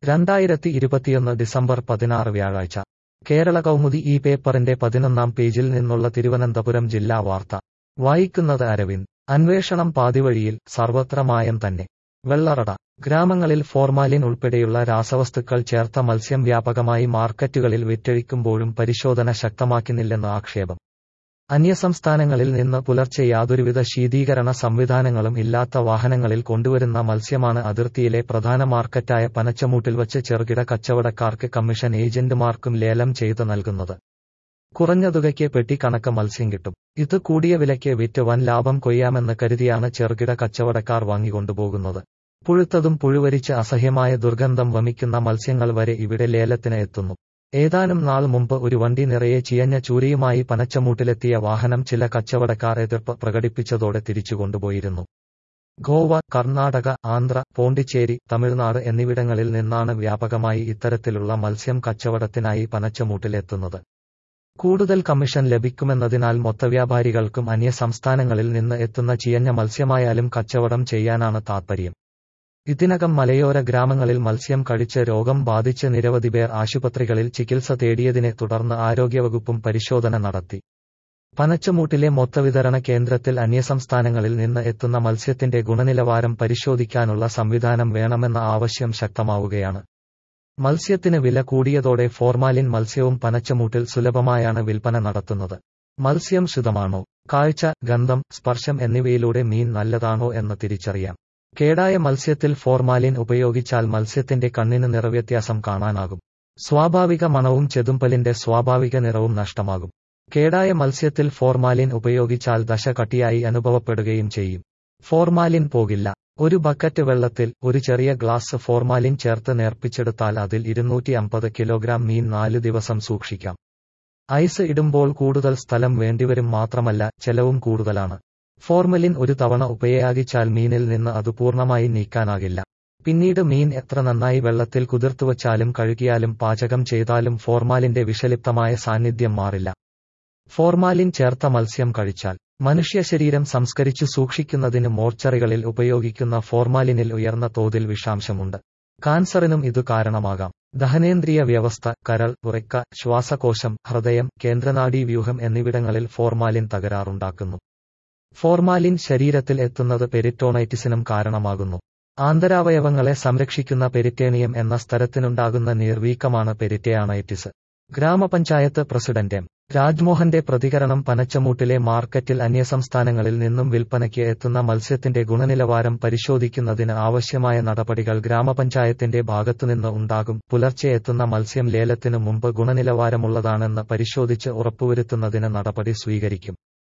രണ്ടായിരത്തി ഇരുപത്തിയൊന്ന് ഡിസംബർ പതിനാറ് വ്യാഴാഴ്ച കേരള കൗമുദി ഈ പേപ്പറിന്റെ പതിനൊന്നാം പേജിൽ നിന്നുള്ള തിരുവനന്തപുരം ജില്ലാ വാർത്ത വായിക്കുന്നത് അരവിന്ദ് അന്വേഷണം പാതിവഴിയിൽ സർവത്ര മായം തന്നെ വെള്ളറട ഗ്രാമങ്ങളിൽ ഫോർമാലിൻ ഉൾപ്പെടെയുള്ള രാസവസ്തുക്കൾ ചേർത്ത മത്സ്യം വ്യാപകമായി മാർക്കറ്റുകളിൽ വിറ്റഴിക്കുമ്പോഴും പരിശോധന ശക്തമാക്കുന്നില്ലെന്ന് ആക്ഷേപം അന്യസംസ്ഥാനങ്ങളിൽ നിന്ന് പുലർച്ചെ യാതൊരുവിധ ശീതീകരണ സംവിധാനങ്ങളും ഇല്ലാത്ത വാഹനങ്ങളിൽ കൊണ്ടുവരുന്ന മത്സ്യമാണ് അതിർത്തിയിലെ പ്രധാന മാർക്കറ്റായ പനച്ചമൂട്ടിൽ വച്ച് ചെറുകിട കച്ചവടക്കാർക്ക് കമ്മീഷൻ ഏജന്റുമാർക്കും ലേലം ചെയ്ത് നൽകുന്നത് കുറഞ്ഞ തുകയ്ക്ക് പെട്ടിക്കണക്ക് മത്സ്യം കിട്ടും ഇത് കൂടിയ വിലയ്ക്ക് വിറ്റ് വൻ ലാഭം കൊയ്യാമെന്ന് കരുതിയാണ് ചെറുകിട കച്ചവടക്കാർ വാങ്ങിക്കൊണ്ടുപോകുന്നത് പുഴുത്തതും പുഴുവരിച്ച് അസഹ്യമായ ദുർഗന്ധം വമിക്കുന്ന മത്സ്യങ്ങൾ വരെ ഇവിടെ ലേലത്തിന് എത്തുന്നു ഏതാനും നാൾ മുമ്പ് ഒരു വണ്ടി നിറയെ ചിയഞ്ഞ ചൂരിയുമായി പനച്ചമൂട്ടിലെത്തിയ വാഹനം ചില കച്ചവടക്കാർ എതിർപ്പ് പ്രകടിപ്പിച്ചതോടെ തിരിച്ചുകൊണ്ടുപോയിരുന്നു ഗോവ കർണാടക ആന്ധ്ര പോണ്ടിച്ചേരി തമിഴ്നാട് എന്നിവിടങ്ങളിൽ നിന്നാണ് വ്യാപകമായി ഇത്തരത്തിലുള്ള മത്സ്യം കച്ചവടത്തിനായി പനച്ചമൂട്ടിലെത്തുന്നത് കൂടുതൽ കമ്മീഷൻ ലഭിക്കുമെന്നതിനാൽ മൊത്തവ്യാപാരികൾക്കും അന്യ സംസ്ഥാനങ്ങളിൽ നിന്ന് എത്തുന്ന ചിയഞ്ഞ മത്സ്യമായാലും കച്ചവടം ചെയ്യാനാണ് താൽപ്പര്യം ഇതിനകം മലയോര ഗ്രാമങ്ങളിൽ മത്സ്യം കഴിച്ച് രോഗം ബാധിച്ച് നിരവധി പേർ ആശുപത്രികളിൽ ചികിത്സ തേടിയതിനെ തുടർന്ന് ആരോഗ്യവകുപ്പും പരിശോധന നടത്തി പനച്ചമൂട്ടിലെ മൊത്തവിതരണ കേന്ദ്രത്തിൽ അന്യസംസ്ഥാനങ്ങളിൽ നിന്ന് എത്തുന്ന മത്സ്യത്തിന്റെ ഗുണനിലവാരം പരിശോധിക്കാനുള്ള സംവിധാനം വേണമെന്ന ആവശ്യം ശക്തമാവുകയാണ് മത്സ്യത്തിന് വില കൂടിയതോടെ ഫോർമാലിൻ മത്സ്യവും പനച്ചമൂട്ടിൽ സുലഭമായാണ് വിൽപ്പന നടത്തുന്നത് മത്സ്യം ശുദ്ധമാണോ കാഴ്ച ഗന്ധം സ്പർശം എന്നിവയിലൂടെ മീൻ നല്ലതാണോ എന്ന് തിരിച്ചറിയാം കേടായ മത്സ്യത്തിൽ ഫോർമാലിൻ ഉപയോഗിച്ചാൽ മത്സ്യത്തിന്റെ കണ്ണിന് നിറവ്യത്യാസം കാണാനാകും സ്വാഭാവിക മണവും ചെതുമ്പലിന്റെ സ്വാഭാവിക നിറവും നഷ്ടമാകും കേടായ മത്സ്യത്തിൽ ഫോർമാലിൻ ഉപയോഗിച്ചാൽ ദശ കട്ടിയായി അനുഭവപ്പെടുകയും ചെയ്യും ഫോർമാലിൻ പോകില്ല ഒരു ബക്കറ്റ് വെള്ളത്തിൽ ഒരു ചെറിയ ഗ്ലാസ് ഫോർമാലിൻ ചേർത്ത് നേർപ്പിച്ചെടുത്താൽ അതിൽ ഇരുന്നൂറ്റി അമ്പത് കിലോഗ്രാം മീൻ നാല് ദിവസം സൂക്ഷിക്കാം ഐസ് ഇടുമ്പോൾ കൂടുതൽ സ്ഥലം വേണ്ടിവരും മാത്രമല്ല ചെലവും കൂടുതലാണ് ഫോർമലിൻ ഒരു തവണ ഉപയോഗിച്ചാൽ മീനിൽ നിന്ന് അത് പൂർണ്ണമായി നീക്കാനാകില്ല പിന്നീട് മീൻ എത്ര നന്നായി വെള്ളത്തിൽ കുതിർത്തുവച്ചാലും കഴുകിയാലും പാചകം ചെയ്താലും ഫോർമാലിന്റെ വിഷലിപ്തമായ സാന്നിധ്യം മാറില്ല ഫോർമാലിൻ ചേർത്ത മത്സ്യം കഴിച്ചാൽ മനുഷ്യ ശരീരം സംസ്കരിച്ചു സൂക്ഷിക്കുന്നതിന് മോർച്ചറികളിൽ ഉപയോഗിക്കുന്ന ഫോർമാലിനിൽ ഉയർന്ന തോതിൽ വിഷാംശമുണ്ട് കാൻസറിനും ഇതു കാരണമാകാം ദഹനേന്ദ്രിയ വ്യവസ്ഥ കരൾ ഉറക്ക ശ്വാസകോശം ഹൃദയം കേന്ദ്രനാഡീവ്യൂഹം എന്നിവിടങ്ങളിൽ ഫോർമാലിൻ തകരാറുണ്ടാക്കുന്നു ഫോർമാലിൻ ശരീരത്തിൽ എത്തുന്നത് പെരിറ്റോണൈറ്റിസിനും കാരണമാകുന്നു ആന്തരാവയവങ്ങളെ സംരക്ഷിക്കുന്ന പെരിറ്റേണിയം എന്ന സ്ഥലത്തിനുണ്ടാകുന്ന നീർവീക്കമാണ് പെരിറ്റേണൈറ്റിസ് ഗ്രാമപഞ്ചായത്ത് പ്രസിഡന്റ് എം രാജ്മോഹന്റെ പ്രതികരണം പനച്ചമൂട്ടിലെ മാർക്കറ്റിൽ അന്യസംസ്ഥാനങ്ങളിൽ നിന്നും വിൽപ്പനയ്ക്ക് എത്തുന്ന മത്സ്യത്തിന്റെ ഗുണനിലവാരം പരിശോധിക്കുന്നതിന് ആവശ്യമായ നടപടികൾ ഗ്രാമപഞ്ചായത്തിന്റെ ഭാഗത്തുനിന്ന് ഉണ്ടാകും പുലർച്ചെ എത്തുന്ന മത്സ്യം ലേലത്തിനു മുമ്പ് ഗുണനിലവാരമുള്ളതാണെന്ന് പരിശോധിച്ച് ഉറപ്പുവരുത്തുന്നതിന് നടപടി സ്വീകരിക്കും